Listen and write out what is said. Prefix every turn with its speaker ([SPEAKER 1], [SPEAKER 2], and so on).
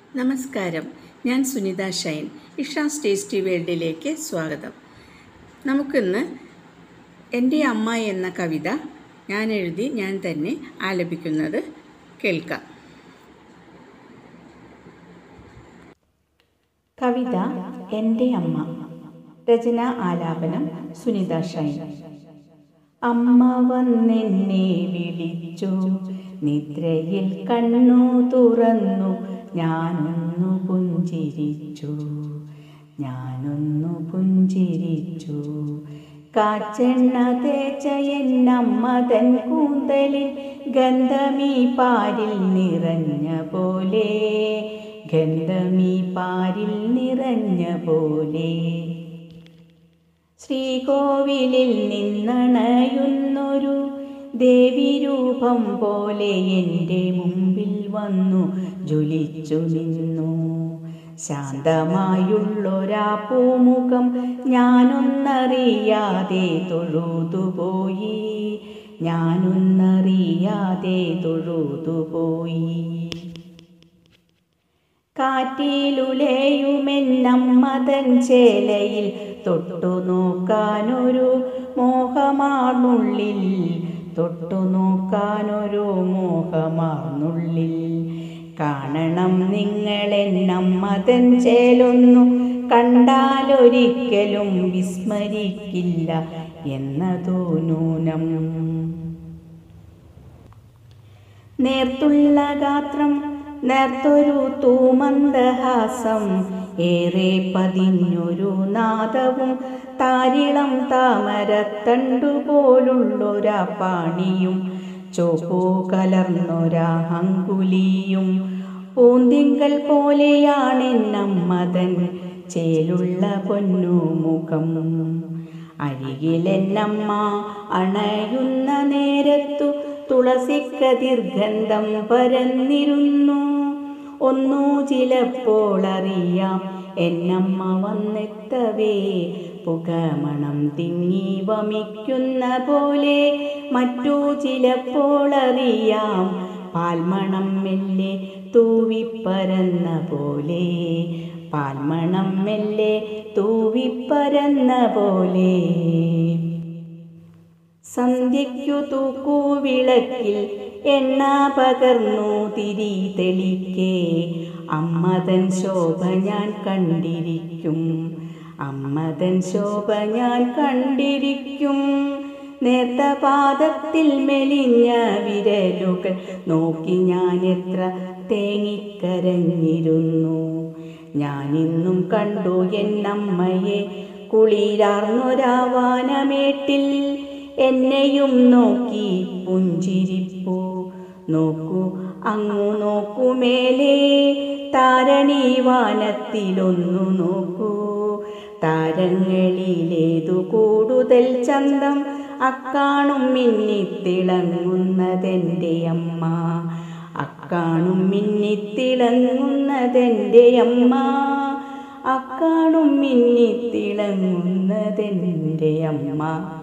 [SPEAKER 1] നമസ്കാരം ഞാൻ സുനിത ഷൈൻ ഇഷാസ് ടേസ്റ്റി വേൾഡിലേക്ക് സ്വാഗതം നമുക്കിന്ന് എൻ്റെ അമ്മ എന്ന കവിത ഞാൻ എഴുതി ഞാൻ തന്നെ ആലപിക്കുന്നത് കേൾക്കാം
[SPEAKER 2] കവിത എൻ്റെ അമ്മ രചന ആലാപനം സുനിത ഷൈൻ അമ്മ വന്നെന്നെ വിളിച്ചു നിദ്രയിൽ കണ്ണു തുറന്നു ഞാനൊന്നു പുഞ്ചിരിച്ചു ഞാനൊന്നു പുഞ്ചിരിച്ചു കാച്ചെണ്ണ തേച്ച എന്നമ്മ തൻ കൂന്തലിൽ ഗന്ധമീ പാരിൽ നിറഞ്ഞ പോലെ ഗന്ധമീ പാരിൽ നിറഞ്ഞ പോലെ ശ്രീകോവിലിൽ നിന്നണയുന്നൊരു ദേവിരൂപം പോലെ എൻ്റെ മുമ്പിൽ വന്നു ജ്വലിച്ചു നിന്നു ശാന്തമായുള്ളൊരാ പൂമുഖം ഞാനൊന്നറിയാതെ തൊഴുതുപോയി ഞാനൊന്നറിയാതെ തൊഴുതുപോയി കാറ്റിലുലയുമെന്നമ്മതൻ ചേലയിൽ തൊട്ടു നോക്കാനൊരു മോഹമാർന്നുള്ളിൽ തൊട്ടു നോക്കാനൊരു മോഹമാർന്നുള്ളിൽ കാണണം നിങ്ങളെന്നമ്മതൻ ചേലൊന്നു കണ്ടാലൊരിക്കലും വിസ്മരിക്കില്ല എന്നതോ നൂനം നേർത്തുള്ള ഗാത്രം നേർത്തൊരു തൂമന്ദഹാസം ഏറെ പതിഞ്ഞൊരു നാദവും താരിളം താമരത്തണ്ടുപോലുള്ളൊരാ പാണിയും ചോപ്പു കലർന്നൊരാ അങ്കുലിയും പൂന്തിങ്കൽ പോലെയാണെന്നമ്മതൻ ചേലുള്ള പൊന്നുമുഖം അരികിലെന്നമ്മ അണയുന്ന നേരത്തു തുളസിക്കതിർഗന്ധം പരന്നിരുന്നു ഒന്നു ചിലപ്പോൾ അറിയാം എന്നമ്മ വന്നെത്തവേ പുകമണം തിങ്ങി വമിക്കുന്ന പോലെ മറ്റു ചിലപ്പോൾ അറിയാം പാൽമണം മെല്ലെ തൂവിപ്പരന്ന പോലെ പാൽമണം മെല്ലെ തൂവിപ്പരന്ന പോലെ സന്ധ്യയ്ക്കു തൂക്കൂ വിളക്കിൽ എണ്ണ പകർന്നു തിരി തെളിക്കേ അമ്മതൻ ശോഭ ഞാൻ കണ്ടിരിക്കും അമ്മതൻ ശോഭ ഞാൻ കണ്ടിരിക്കും നേർത്ത പാദത്തിൽ മെലിഞ്ഞ വിരലുകൾ നോക്കി ഞാൻ എത്ര തേങ്ങിക്കരഞ്ഞിരുന്നു ഞാനിന്നും കണ്ടു എന്നമ്മയെ കുളിരാർന്നൊരാവാനമേട്ടിൽ എന്നെയും നോക്കി പുഞ്ചിരിപ്പു നോക്കൂ അങ്ങു നോക്കുമേലേ താരണി വാനത്തിലൊന്നു നോക്കൂ താരങ്ങളിലേതു കൂടുതൽ ചന്തം അക്കാണും മിന്നിത്തിളങ്ങുന്നതെൻ്റെ അമ്മ അക്കാണും മിന്നിത്തിളങ്ങുന്നതെൻ്റെ അമ്മ അക്കാണും മിന്നിത്തിളങ്ങുന്നതെൻ്റെ അമ്മ